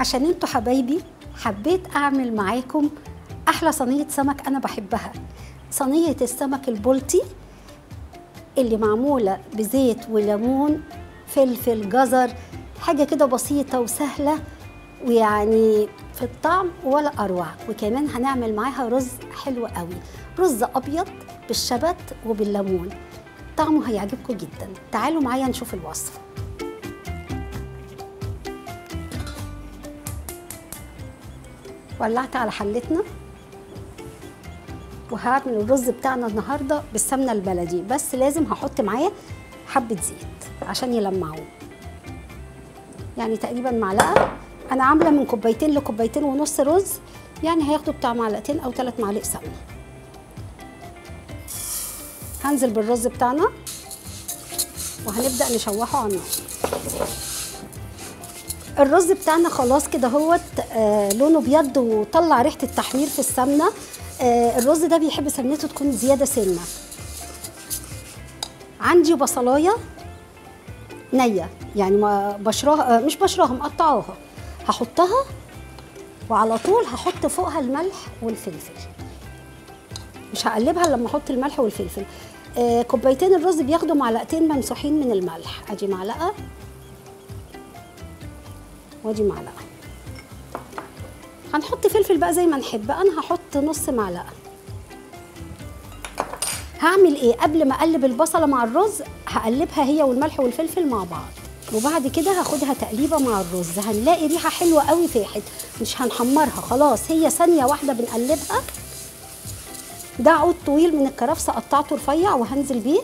عشان انتوا حبايبي حبيت اعمل معاكم احلى صينيه سمك انا بحبها صينيه السمك البلطي اللي معموله بزيت وليمون فلفل جزر حاجه كده بسيطه وسهله ويعني في الطعم ولا اروع وكمان هنعمل معاها رز حلو قوي رز ابيض بالشبت وبالليمون طعمه هيعجبكم جدا تعالوا معايا نشوف الوصفه ولعت على حلتنا وهعمل الرز بتاعنا النهارده بالسمنه البلدي بس لازم هحط معاه حبه زيت عشان يلمعوه يعني تقريبا معلقه انا عامله من كوبايتين لكوبايتين ونص رز يعني هياخدوا بتاع معلقتين او ثلاث معالق سمنه هنزل بالرز بتاعنا وهنبدا نشوحه على النار الرز بتاعنا خلاص كده هوت آه لونه ابيض وطلع ريحه التحمير في السمنه آه الرز ده بيحب سمنته تكون زياده سنه عندي بصلايه نيه يعني ما بشراها آه مش بشراها مقطعاها هحطها وعلى طول هحط فوقها الملح والفلفل مش هقلبها لما احط الملح والفلفل آه كوبايتين الرز بياخدوا معلقتين ممسوحين من الملح ادي معلقه وادي معلقه هنحط فلفل بقى زي ما نحب انا هحط نص معلقه هعمل ايه قبل ما اقلب البصله مع الرز هقلبها هي والملح والفلفل مع بعض وبعد كده هاخدها تقليبه مع الرز هنلاقي ريحه حلوه قوي فاحت مش هنحمرها خلاص هي ثانيه واحده بنقلبها ده عود طويل من الكرفس قطعته رفيع وهنزل بيه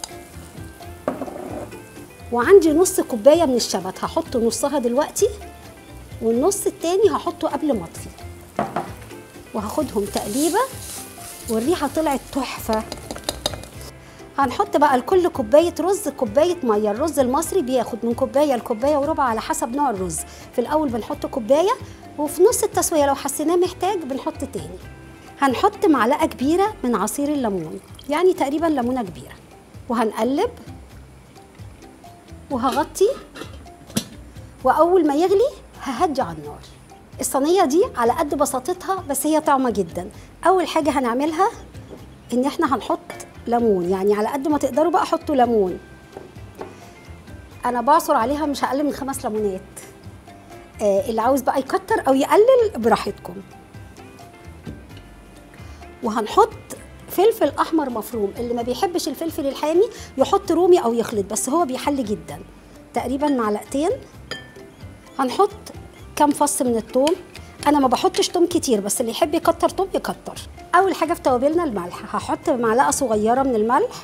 وعندي نص كوبايه من الشبت هحط نصها دلوقتي والنص التاني هحطه قبل ما اطفي وهاخدهم تقليبه والريحه طلعت تحفه هنحط بقى لكل كوبايه رز كوبايه ميه الرز المصري بياخد من كوبايه لكوبايه وربع على حسب نوع الرز في الاول بنحط كوبايه وفي نص التسويه لو حسيناه محتاج بنحط تاني هنحط معلقه كبيره من عصير الليمون يعني تقريبا ليمونه كبيره وهنقلب وهغطي واول ما يغلي ههدي على النار الصينيه دي على قد بساطتها بس هي طعمه جدا اول حاجه هنعملها ان احنا هنحط ليمون يعني على قد ما تقدروا بقى حطوا ليمون انا بعصر عليها مش اقل من خمس ليمونات آه اللي عاوز بقى يكتر او يقلل براحتكم وهنحط فلفل احمر مفروم اللي ما بيحبش الفلفل الحامي يحط رومي او يخلط بس هو بيحل جدا تقريبا معلقتين هنحط كام فص من الثوم انا ما بحطش توم كتير بس اللي يحب يكتر توم يكتر اول حاجه في توابلنا الملح هحط معلقه صغيره من الملح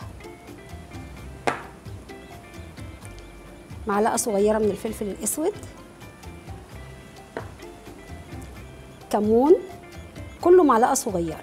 معلقه صغيره من الفلفل الاسود كمون كله معلقه صغيره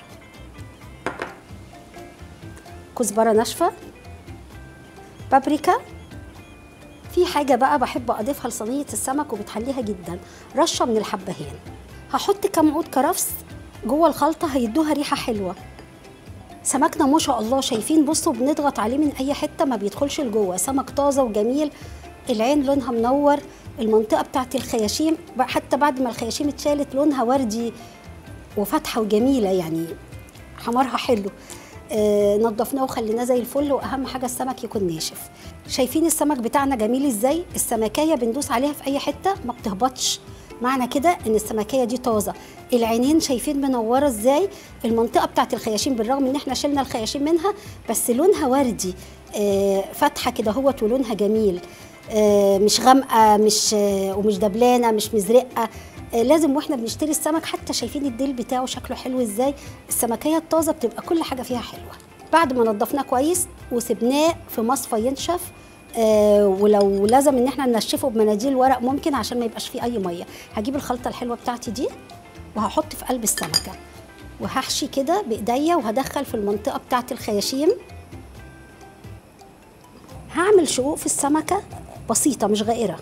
كزبره ناشفه بابريكا في حاجه بقى بحب اضيفها لصينيه السمك وبتحليها جدا رشه من الحبهان هحط كام عود كرفس جوه الخلطه هيدوها ريحه حلوه سمكنا ما شاء الله شايفين بصوا بنضغط عليه من اي حته ما بيدخلش لجوه سمك طازه وجميل العين لونها منور المنطقه بتاعت الخياشيم حتى بعد ما الخياشيم اتشالت لونها وردي وفاتحه وجميله يعني حمارها حلو آه نضفناه وخليناه زي الفل واهم حاجه السمك يكون ناشف شايفين السمك بتاعنا جميل ازاي السمكيه بندوس عليها في اي حته ما بتهبطش معنى كده ان السمكيه دي طازه العينين شايفين منوره ازاي المنطقه بتاعت الخياشيم بالرغم ان احنا شلنا الخياشيم منها بس لونها وردي آه فاتحه كده هوت ولونها جميل آه مش غامقه مش آه ومش دبلانه مش مزرقه آه لازم واحنا بنشتري السمك حتى شايفين الديل بتاعه شكله حلو ازاي السمكيه الطازه بتبقى كل حاجه فيها حلوه بعد ما نضفناه كويس وسبناه في مصفى ينشف آه ولو لازم ان احنا ننشفه بمناديل ورق ممكن عشان ما يبقاش فيه اي ميه هجيب الخلطه الحلوه بتاعتي دي وهحط في قلب السمكه وهحشي كده بايديا وهدخل في المنطقه بتاعت الخياشيم هعمل شقوق في السمكه بسيطه مش غائره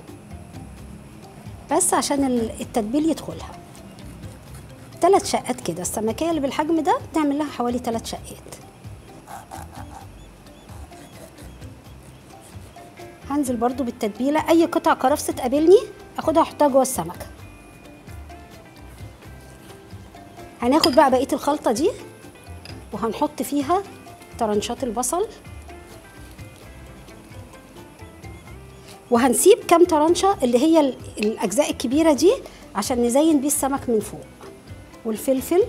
بس عشان التتبيل يدخلها ثلاث شقات كده السمكيه اللي بالحجم ده نعمل لها حوالي ثلاث شقات هنزل برضو بالتتبيله اي قطع كرفس تقابلني اخدها احطها جوه السمكه هناخد بقى بقيه الخلطه دي وهنحط فيها طرنشات البصل وهنسيب كام طرنشه اللي هي ال- الاجزاء الكبيره دي عشان نزين بيه السمك من فوق والفلفل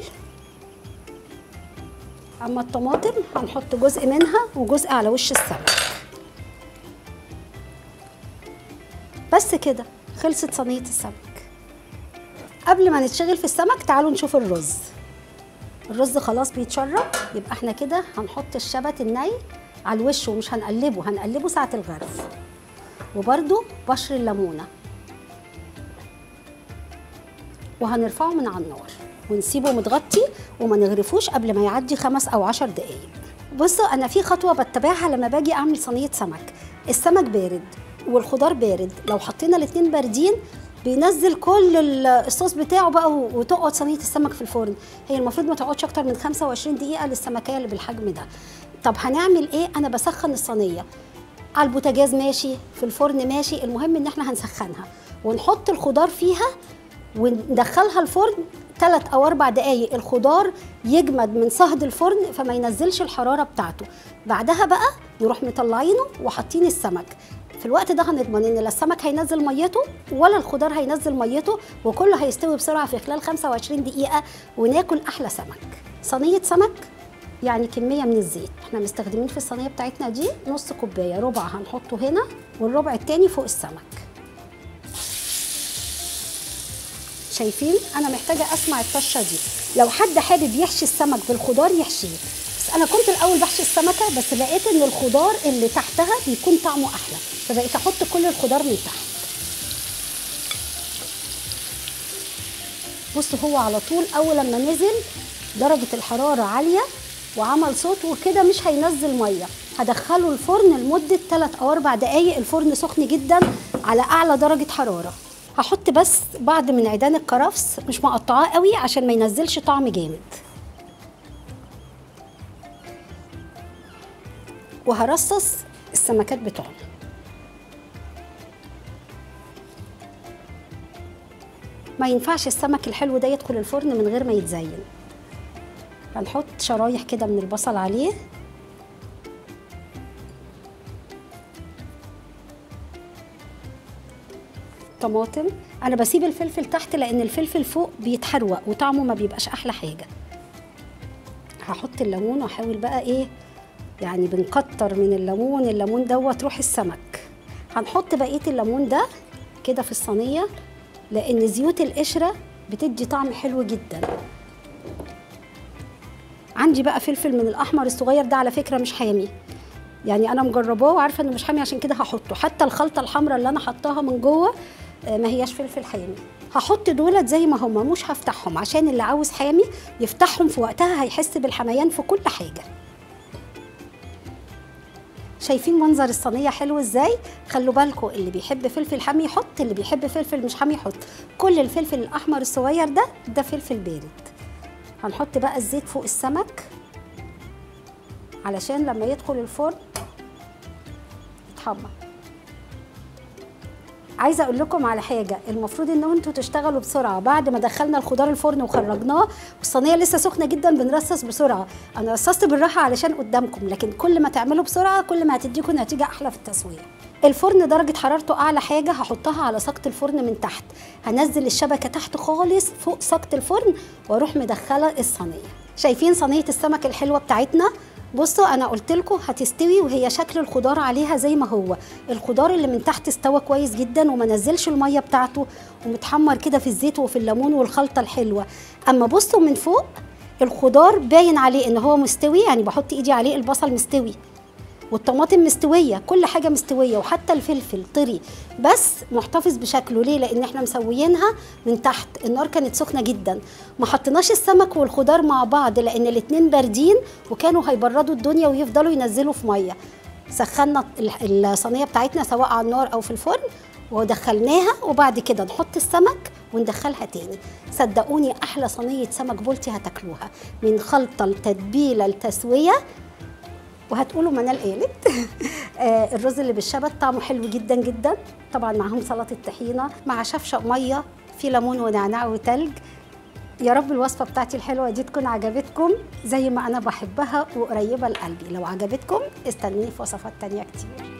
اما الطماطم هنحط جزء منها وجزء على وش السمك بس كده خلصت صينيه السمك قبل ما نتشغل في السمك تعالوا نشوف الرز الرز خلاص بيتشرب يبقى احنا كده هنحط الشبت الني على الوش ومش هنقلبه هنقلبه ساعة الغرف وبرده بشر الليمونة وهنرفعه من على النار ونسيبه متغطي وما نغرفوش قبل ما يعدي خمس أو عشر دقايق بصوا أنا في خطوة بتبعها لما باجي أعمل صينية سمك السمك بارد والخضار بارد لو حطينا الاتنين باردين بينزل كل ال- الصوص بتاعه بقى و- وتقعد صينيه السمك في الفرن هي المفروض ما تقعدش اكتر من 25 دقيقه للسمكيه اللي بالحجم ده طب هنعمل ايه انا بسخن الصينيه على البوتاجاز ماشي في الفرن ماشي المهم ان احنا هنسخنها ونحط الخضار فيها وندخلها الفرن ثلاث او اربع دقايق الخضار يجمد من صهد الفرن فما ينزلش الحراره بتاعته بعدها بقى نروح مطلعينه وحاطين السمك في الوقت ده هنضمن ان لا السمك هينزل ميته ولا الخضار هينزل ميته وكله هيستوي بسرعه في خلال 25 دقيقه وناكل احلى سمك صينيه سمك يعني كميه من الزيت احنا مستخدمين في الصينيه بتاعتنا دي نص كوبايه ربع هنحطه هنا والربع التاني فوق السمك شايفين انا محتاجه اسمع الطشه دي لو حد حابب يحشي السمك بالخضار يحشيه بس انا كنت الاول بحشي السمكه بس لقيت ان الخضار اللي تحتها بيكون طعمه احلى فبقيت احط كل الخضار من تحت بصوا هو على طول اول لما نزل درجه الحراره عاليه وعمل صوت وكده مش هينزل ميه هدخله الفرن لمده 3 او 4 دقائق الفرن سخن جدا على اعلى درجه حراره هحط بس بعض من عيدان الكرفس مش مقطعاه قوي عشان ما ينزلش طعم جامد وهرصص السمكات بتوعنا ما ينفعش السمك الحلو ده يدخل الفرن من غير ما يتزين هنحط شرايح كده من البصل عليه طماطم انا بسيب الفلفل تحت لان الفلفل فوق بيتحروق وطعمه ما بيبقاش احلى حاجه هحط الليمون واحاول بقى ايه يعني بنكتر من الليمون الليمون دوت روح السمك هنحط بقيه الليمون ده كده في الصينيه لان زيوت القشره بتدي طعم حلو جدا عندي بقى فلفل من الاحمر الصغير ده على فكره مش حامي يعني انا مجرباه وعارفه انه مش حامي عشان كده هحطه حتى الخلطه الحمراء اللي انا حطاها من جوه آه، ما هياش فلفل حامي هحط دولت زي ما هما مش هفتحهم عشان اللي عاوز حامي يفتحهم في وقتها هيحس بالحميان في كل حاجه شايفين منظر الصينيه حلو ازاي خلوا بالكم اللي بيحب فلفل حامي يحط اللي بيحب فلفل مش حامي يحط كل الفلفل الاحمر الصغير ده ده فلفل بارد هنحط بقى الزيت فوق السمك علشان لما يدخل الفرن يتحمر عايزه اقول لكم على حاجه المفروض ان انتوا تشتغلوا بسرعه بعد ما دخلنا الخضار الفرن وخرجناه والصينيه لسه سخنه جدا بنرصص بسرعه انا رصصت بالراحه علشان قدامكم لكن كل ما تعملوا بسرعه كل ما هتديكم نتيجه احلى في التسويه الفرن درجه حرارته اعلى حاجه هحطها على سقط الفرن من تحت هنزل الشبكه تحت خالص فوق سقط الفرن واروح مدخله الصينيه شايفين صينيه السمك الحلوه بتاعتنا بصوا انا قلت لكم هتستوي وهي شكل الخضار عليها زي ما هو الخضار اللي من تحت استوى كويس جدا وما نزلش الميه بتاعته ومتحمر كده في الزيت وفي الليمون والخلطه الحلوه اما بصوا من فوق الخضار باين عليه ان هو مستوي يعني بحط ايدي عليه البصل مستوي والطماطم مستويه كل حاجه مستويه وحتى الفلفل طري بس محتفظ بشكله ليه لان احنا مسويينها من تحت النار كانت سخنه جدا ما حطيناش السمك والخضار مع بعض لان الاتنين باردين وكانوا هيبردوا الدنيا ويفضلوا ينزلوا في ميه سخنا ال- الصينيه بتاعتنا سواء على النار او في الفرن ودخلناها وبعد كده نحط السمك وندخلها تاني صدقوني احلى صينيه سمك بولتي هتاكلوها من خلطه لتتبيله لتسويه وهتقولوا منال قالت آه، الرز اللي بالشبت طعمه حلو جدا جدا طبعا معاهم سلطه طحينه مع شفشق ميه في ليمون ونعناع وتلج يا رب الوصفة بتاعتي الحلوة دي تكون عجبتكم زي ما أنا بحبها وقريبة لقلبي لو عجبتكم استنوني في وصفات تانية كتير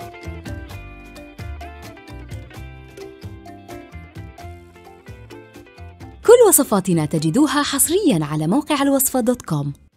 كل وصفاتنا تجدوها حصريا على موقع الوصفة دوت كوم